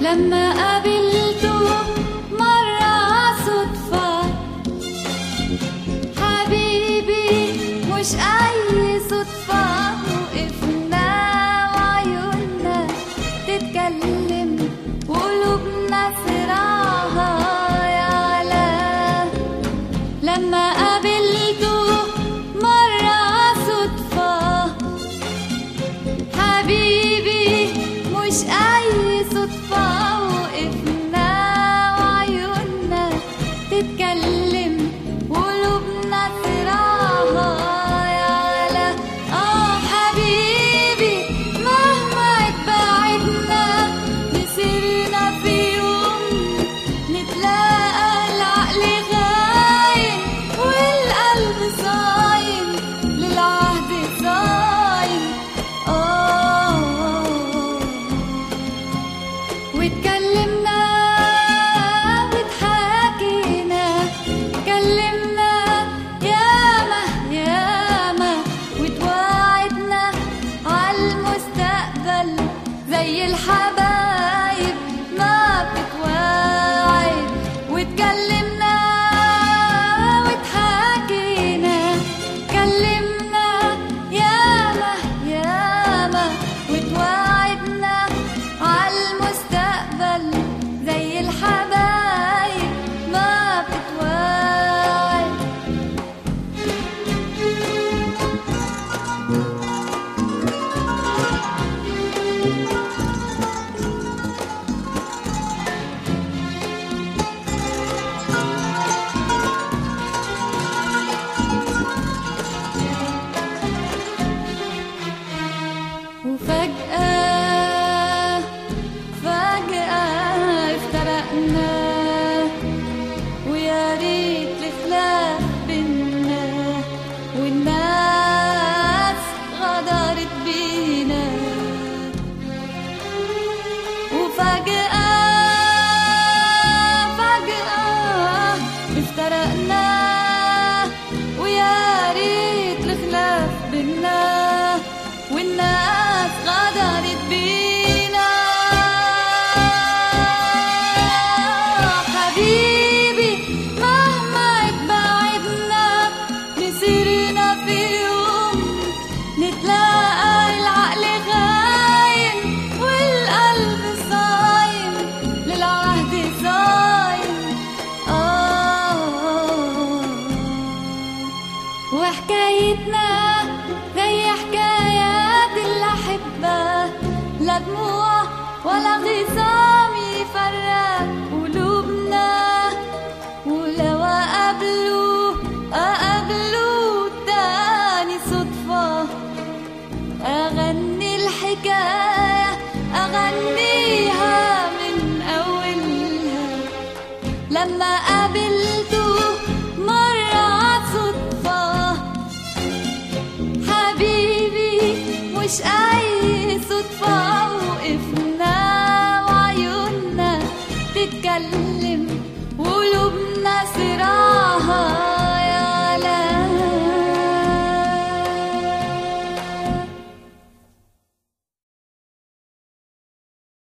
لما قابلته مرة صدفة حبيبي مش أي صدفة وقفنا وعيوننا تتكلم وقلوبنا صراعها يعلى لما قابلته مرة صدفة حبيبي مش أي صدفة وقفنا وعيوننا تتكلم وقلوبنا صراعها يعلى آه حبيبي مهما اتبعدنا مسيرنا في يوم نتلاقى العقل غايم والقلب صايم للعهد صايم آه واتكلمنا واتحاكينا كلمنا ياما ياما وتواعدنا عالمستقبل زي الحبايب ما بتتواعد واتكلمنا واتحاكينا كلمنا ياما ياما وتواعدنا عالمستقبل زي الحبايب ما بتتواعد وفجأة فجأة افترقنا ويا ريت الخلاف بينا والناس غدرت بينا وفجأة فجأة افترقنا ويا ريت الخلاف بينا والناس غدرت بينا حبيبي مهما اتبعدنا مسيرنا في يوم نتلاقى العقل غايم والقلب صايم للعهد صايم آه وحكايتنا زي حكايات الأحبة لا دموع ولا غصام يفرق قلوبنا ولو أقابلوا أقابلوا تاني صدفة أغني الحكاية أغنيها من أولها لما قابلته مرة صدفة حبيبي مش أي صدفة وقفنا وعيوننا تتكلم وقلوبنا سر